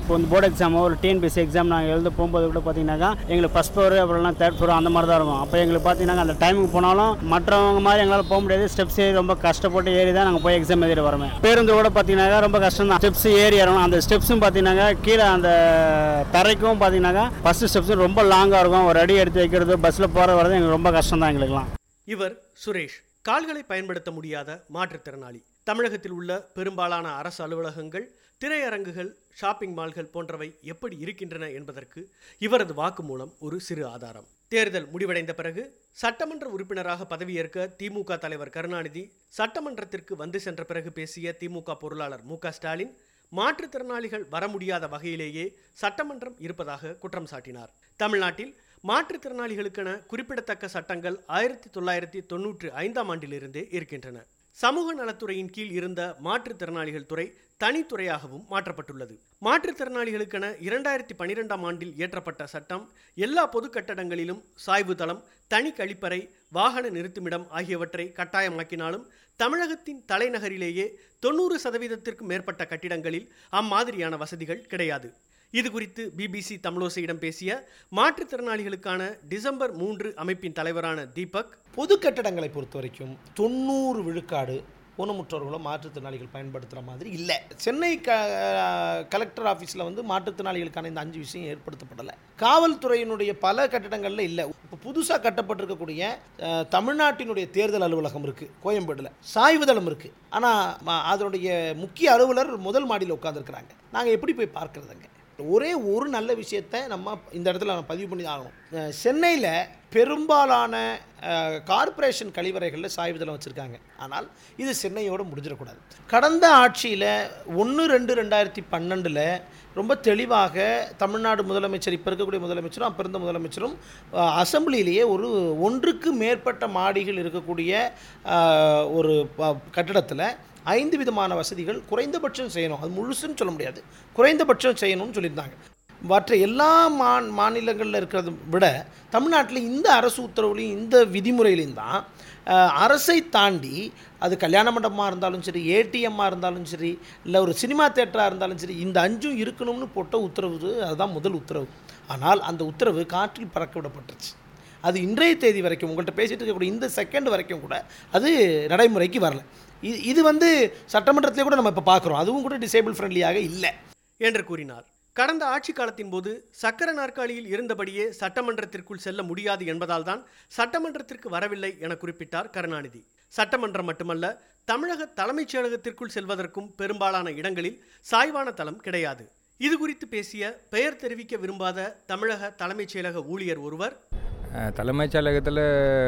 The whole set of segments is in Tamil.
இப்போ வந்து போர்டு எக்ஸாமோ ஒரு டிஎன்பிஎஸ்சி எக்ஸாம் நாங்கள் எழுத போகும்போது கூட பார்த்தீங்கன்னாக்கா எங்களுக்கு ஃபஸ்ட் ஃப்ளோர் அப்புறம் தேர்ட் ஃப்ளோர் அந்த மாதிரி தான் இருக்கும் அப்போ எங்களுக்கு பார்த்தீங்கன்னா அந்த டைமுக்கு போனாலும் மற்றவங்க மாதிரி எங்களால் போக முடியாது ஸ்டெப்ஸ் ஏறி ரொம்ப கஷ்டப்பட்டு ஏறி தான் நாங்கள் போய் எக்ஸாம் எழுதிட்டு வரோம் பேருந்து கூட பார்த்தீங்கன்னாக்கா ரொம்ப கஷ்டம் தான் ஸ்டெப்ஸ் ஏறி இறங்கணும் அந்த ஸ்டெப்ஸும் பார்த்தீங்கன்னாக்கா கீழே அந்த தரைக்கும் பார்த்தீங்கன்னாக்கா ஃபஸ்ட்டு ஸ்டெப்ஸும் ரொம்ப லாங்காக இருக்கும் ஒரு அடி எடுத்து வைக்கிறது பஸ்ஸில் போகிற வரது எங்களுக்கு ரொம்ப கஷ்டம் தான் எங்களுக்குலாம் இவர் சுரேஷ் கால்களை பயன்படுத்த முடியாத மாற்றுத்திறனாளி தமிழகத்தில் உள்ள பெரும்பாலான அரசு அலுவலகங்கள் திரையரங்குகள் ஷாப்பிங் மால்கள் போன்றவை எப்படி இருக்கின்றன என்பதற்கு இவரது வாக்குமூலம் ஒரு சிறு ஆதாரம் தேர்தல் முடிவடைந்த பிறகு சட்டமன்ற உறுப்பினராக பதவியேற்க திமுக தலைவர் கருணாநிதி சட்டமன்றத்திற்கு வந்து சென்ற பிறகு பேசிய திமுக பொருளாளர் மு க ஸ்டாலின் மாற்றுத்திறனாளிகள் வர முடியாத வகையிலேயே சட்டமன்றம் இருப்பதாக குற்றம் சாட்டினார் தமிழ்நாட்டில் மாற்றுத்திறனாளிகளுக்கென குறிப்பிடத்தக்க சட்டங்கள் ஆயிரத்தி தொள்ளாயிரத்தி தொன்னூற்று ஐந்தாம் ஆண்டிலிருந்தே இருக்கின்றன சமூக நலத்துறையின் கீழ் இருந்த மாற்றுத்திறனாளிகள் துறை தனித்துறையாகவும் மாற்றப்பட்டுள்ளது மாற்றுத்திறனாளிகளுக்கென இரண்டாயிரத்தி பனிரெண்டாம் ஆண்டில் இயற்றப்பட்ட சட்டம் எல்லா பொது கட்டடங்களிலும் சாய்வு தளம் தனி கழிப்பறை வாகன நிறுத்துமிடம் ஆகியவற்றை கட்டாயமாக்கினாலும் தமிழகத்தின் தலைநகரிலேயே தொண்ணூறு சதவீதத்திற்கும் மேற்பட்ட கட்டிடங்களில் அம்மாதிரியான வசதிகள் கிடையாது இது குறித்து பிபிசி தமிழோசையிடம் பேசிய மாற்றுத்திறனாளிகளுக்கான டிசம்பர் மூன்று அமைப்பின் தலைவரான தீபக் பொது கட்டடங்களை பொறுத்த வரைக்கும் தொண்ணூறு விழுக்காடு ஊனமுற்றோர்களோ மாற்றுத்திறனாளிகள் பயன்படுத்துகிற மாதிரி இல்லை சென்னை க கலெக்டர் ஆஃபீஸில் வந்து மாற்றுத்திறனாளிகளுக்கான இந்த அஞ்சு விஷயம் ஏற்படுத்தப்படலை காவல்துறையினுடைய பல கட்டடங்களில் இல்லை இப்போ புதுசாக கட்டப்பட்டிருக்கக்கூடிய அஹ், தமிழ்நாட்டினுடைய தேர்தல் அலுவலகம் இருக்குது கோயம்பேடில் சாய்வுதளம் இருக்குது ஆனால் அதனுடைய முக்கிய அலுவலர் முதல் மாடியில் உட்காந்துருக்குறாங்க நாங்கள் எப்படி போய் பார்க்குறதுங்க ஒரே ஒரு நல்ல விஷயத்தை நம்ம இந்த இடத்துல நம்ம பதிவு பண்ணி தான் ஆகணும் சென்னையில் பெரும்பாலான அஹ், கார்ப்பரேஷன் கழிவறைகளில் சாய்வுதளம் வச்சுருக்காங்க ஆனால் இது சென்னையோடு முடிஞ்சிடக்கூடாது கடந்த ஆட்சியில் ஒன்று ரெண்டு ரெண்டாயிரத்தி பன்னெண்டில் ரொம்ப தெளிவாக தமிழ்நாடு முதலமைச்சர் இப்போ இருக்கக்கூடிய முதலமைச்சரும் அப்போ இருந்த முதலமைச்சரும் அஹ், அசெம்பிளியிலேயே ஒரு ஒன்றுக்கு மேற்பட்ட மாடிகள் இருக்கக்கூடிய அஹ், ஒரு கட்டிடத்தில் ஐந்து விதமான வசதிகள் குறைந்தபட்சம் செய்யணும் அது முழுசுன்னு சொல்ல முடியாது குறைந்தபட்சம் செய்யணும்னு சொல்லியிருந்தாங்க மற்ற எல்லா மா மாநிலங்களில் இருக்கிறத விட தமிழ்நாட்டில் இந்த அரசு உத்தரவுலையும் இந்த விதிமுறையிலையும் தான் அஹ், அரசை தாண்டி அது கல்யாண மண்டபமாக இருந்தாலும் சரி ஏடிஎம்மாக இருந்தாலும் சரி இல்லை ஒரு சினிமா தேட்டராக இருந்தாலும் சரி இந்த அஞ்சும் இருக்கணும்னு போட்ட உத்தரவு அதுதான் முதல் உத்தரவு ஆனால் அந்த உத்தரவு காற்றில் பறக்க விடப்பட்டுருச்சு அது இன்றைய தேதி வரைக்கும் உங்கள்கிட்ட பேசிட்டு இருக்கக்கூடிய இந்த செகண்ட் வரைக்கும் கூட அது நடைமுறைக்கு வரல இது இது வந்து சட்டமன்றத்திலே கூட நம்ம இப்போ பார்க்குறோம் அதுவும் கூட டிசேபிள் ஃப்ரெண்ட்லியாக இல்லை என்று கூறினார் கடந்த ஆட்சி காலத்தின் போது சக்கர நாற்காலியில் இருந்தபடியே சட்டமன்றத்திற்குள் செல்ல முடியாது என்பதால் தான் சட்டமன்றத்திற்கு வரவில்லை என குறிப்பிட்டார் கருணாநிதி சட்டமன்றம் மட்டுமல்ல தமிழக தலைமைச் செயலகத்திற்குள் செல்வதற்கும் பெரும்பாலான இடங்களில் சாய்வான தளம் கிடையாது இது குறித்து பேசிய பெயர் தெரிவிக்க விரும்பாத தமிழக தலைமைச் செயலக ஊழியர் ஒருவர் அஹ், தலைமைச் செயலகத்தில்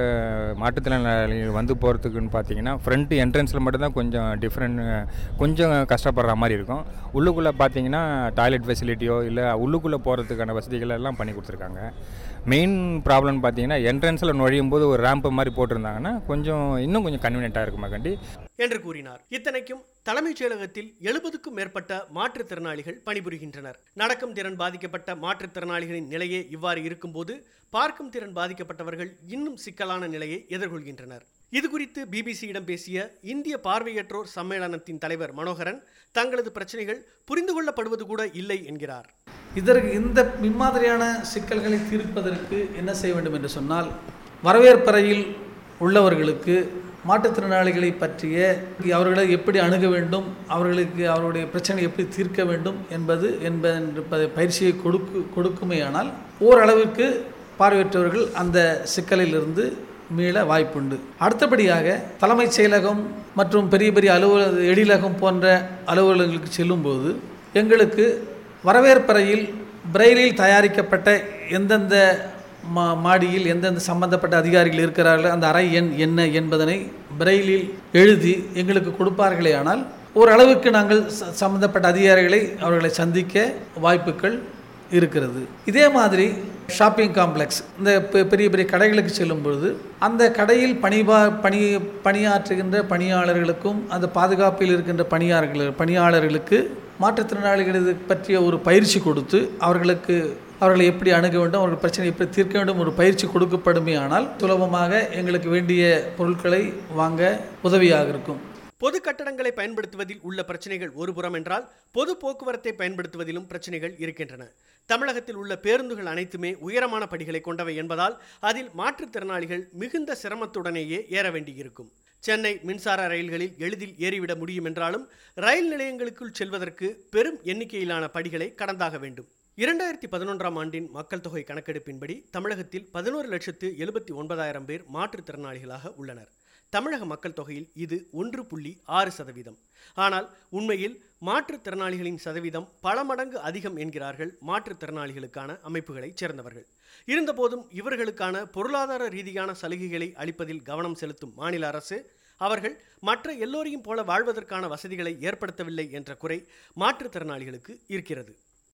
மாற்றுத்திறனாளிகள் வந்து போகிறதுக்குன்னு பார்த்தீங்கன்னா ஃப்ரண்ட் என்ட்ரன்ஸில் மட்டும்தான் கொஞ்சம் டிஃப்ரெண்ட் கொஞ்சம் கஷ்டப்படுற மாதிரி இருக்கும் உள்ளுக்குள்ளே பார்த்தீங்கன்னா டாய்லெட் ஃபெசிலிட்டியோ இல்லை உள்ளுக்குள்ளே போகிறதுக்கான வசதிகள் எல்லாம் பண்ணி கொடுத்துருக்காங்க மெயின் ப்ராப்ளம்னு பார்த்தீங்கன்னா என்ட்ரன்ஸில் நுழையும் போது ஒரு ரேம்ப் மாதிரி போட்டிருந்தாங்கன்னா கொஞ்சம் இன்னும் கொஞ்சம் கன்வீனியண்ட்டாக இருக்குமா கண்டி என்று கூறினார் இத்தனைக்கும் தலைமைச் செயலகத்தில் எழுபதுக்கும் மேற்பட்ட மாற்றுத்திறனாளிகள் பணிபுரிகின்றனர் நடக்கும் திறன் பாதிக்கப்பட்ட மாற்றுத்திறனாளிகளின் நிலையே இவ்வாறு இருக்கும்போது பார்க்கும் திறன் பாதிக்கப்பட்டவர்கள் இன்னும் சிக்கலான நிலையை எதிர்கொள்கின்றனர் இது குறித்து பிபிசியிடம் பேசிய இந்திய பார்வையற்றோர் சம்மேளனத்தின் தலைவர் மனோகரன் தங்களது பிரச்சனைகள் புரிந்து கொள்ளப்படுவது கூட இல்லை என்கிறார் இதற்கு இந்த இம்மாதிரியான சிக்கல்களை தீர்ப்பதற்கு என்ன செய்ய வேண்டும் என்று சொன்னால் வரவேற்பறையில் உள்ளவர்களுக்கு மாற்றுத்திறனாளிகளை பற்றிய அவர்களை எப்படி அணுக வேண்டும் அவர்களுக்கு அவருடைய பிரச்சனை எப்படி தீர்க்க வேண்டும் என்பது என்பது பயிற்சியை கொடுக்கு கொடுக்குமேயானால் ஓரளவிற்கு பார்வையற்றவர்கள் அந்த சிக்கலிலிருந்து மீள வாய்ப்புண்டு அடுத்தபடியாக தலைமைச் செயலகம் மற்றும் பெரிய பெரிய அலுவலக எழிலகம் போன்ற அலுவலகங்களுக்கு செல்லும்போது எங்களுக்கு வரவேற்பறையில் பிரெயிலில் தயாரிக்கப்பட்ட எந்தெந்த மா மாடியில் எந்தெந்த சம்பந்தப்பட்ட அதிகாரிகள் இருக்கிறார்கள் அந்த அறை எண் என்ன என்பதனை பிரெயிலில் எழுதி எங்களுக்கு கொடுப்பார்களே ஆனால் ஓரளவுக்கு நாங்கள் ச- சம்பந்தப்பட்ட அதிகாரிகளை அவர்களை சந்திக்க வாய்ப்புகள் இருக்கிறது இதே மாதிரி ஷாப்பிங் காம்ப்ளெக்ஸ் இந்த பெ- பெரிய பெரிய கடைகளுக்கு செல்லும் பொழுது அந்த கடையில் பணிபா பணி பணியாற்றுகின்ற பணியாளர்களுக்கும் அந்த பாதுகாப்பில் இருக்கின்ற பணியாளர்கள் பணியாளர்களுக்கு மாற்றுத்திறனாளிகளை பற்றிய ஒரு பயிற்சி கொடுத்து அவர்களுக்கு அவர்களை எப்படி அணுக வேண்டும் அவர்கள் பிரச்சனை எப்படி தீர்க்க வேண்டும் ஒரு பயிற்சி கொடுக்கப்படுமே ஆனால் சுலபமாக எங்களுக்கு வேண்டிய பொருட்களை வாங்க உதவியாக இருக்கும் பொது கட்டடங்களை பயன்படுத்துவதில் உள்ள பிரச்சனைகள் ஒருபுறம் என்றால் பொது போக்குவரத்தை பயன்படுத்துவதிலும் பிரச்சனைகள் இருக்கின்றன தமிழகத்தில் உள்ள பேருந்துகள் அனைத்துமே உயரமான படிகளை கொண்டவை என்பதால் அதில் மாற்றுத்திறனாளிகள் மிகுந்த சிரமத்துடனேயே ஏற வேண்டியிருக்கும் சென்னை மின்சார ரயில்களில் எளிதில் ஏறிவிட முடியும் என்றாலும் ரயில் நிலையங்களுக்குள் செல்வதற்கு பெரும் எண்ணிக்கையிலான படிகளை கடந்தாக வேண்டும் இரண்டாயிரத்தி பதினொன்றாம் ஆண்டின் மக்கள் தொகை கணக்கெடுப்பின்படி தமிழகத்தில் பதினோரு லட்சத்து எழுபத்தி ஒன்பதாயிரம் பேர் மாற்றுத்திறனாளிகளாக உள்ளனர் தமிழக மக்கள் தொகையில் இது ஒன்று புள்ளி ஆறு சதவீதம் ஆனால் உண்மையில் மாற்றுத்திறனாளிகளின் சதவீதம் பல மடங்கு அதிகம் என்கிறார்கள் மாற்றுத்திறனாளிகளுக்கான அமைப்புகளைச் சேர்ந்தவர்கள் இருந்தபோதும் இவர்களுக்கான பொருளாதார ரீதியான சலுகைகளை அளிப்பதில் கவனம் செலுத்தும் மாநில அரசு அவர்கள் மற்ற எல்லோரையும் போல வாழ்வதற்கான வசதிகளை ஏற்படுத்தவில்லை என்ற குறை மாற்றுத்திறனாளிகளுக்கு இருக்கிறது